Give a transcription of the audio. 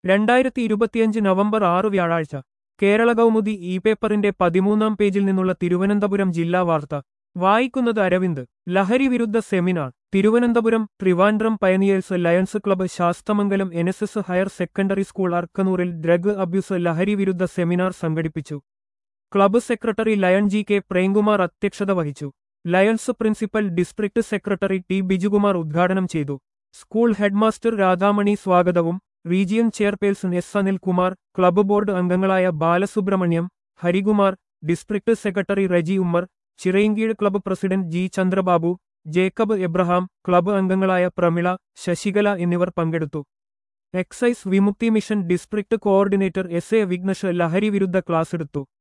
രണ്ടായിരത്തി ഇരുപത്തിയഞ്ച് നവംബർ ആറ് വ്യാഴാഴ്ച കേരള കൗമുദി ഇ പേപ്പറിന്റെ പതിമൂന്നാം പേജിൽ നിന്നുള്ള തിരുവനന്തപുരം ജില്ലാ വാർത്ത വായിക്കുന്നത് അരവിന്ദ് ലഹരി വിരുദ്ധ seminar Thiruvananthapuram Trivandrum pioneers lions club Sasthamangalam N S S higher secondary school അർക്കനൂറിൽ ഡ്രഗ് അബ്യൂസ് ലഹരി വിരുദ്ധ സെമിനാർ സംഘടിപ്പിച്ചു club secretary lion G K Premkumar അധ്യക്ഷത വഹിച്ചു lions principal district secretary T Bijukumar ഉദ്ഘാടനം ചെയ്തു സ്കൂൾ ഹെഡ്മാസ്റ്റർ രാധാമണി സ്വാഗതവും region chairperson S Anilkumar club board അംഗങ്ങളായ Balasubramaniam Harikumar district secretary Reji Ummer Chirayinkeezhu club president G Chandrababu Jacob Abraham club അംഗങ്ങളായ പ്രമിള ശശികല എന്നിവർ പങ്കെടുത്തു excise Vimukthi mission district coordinator S A Vighnesh ലഹരി വിരുദ്ധ ക്ലാസ് എടുത്തു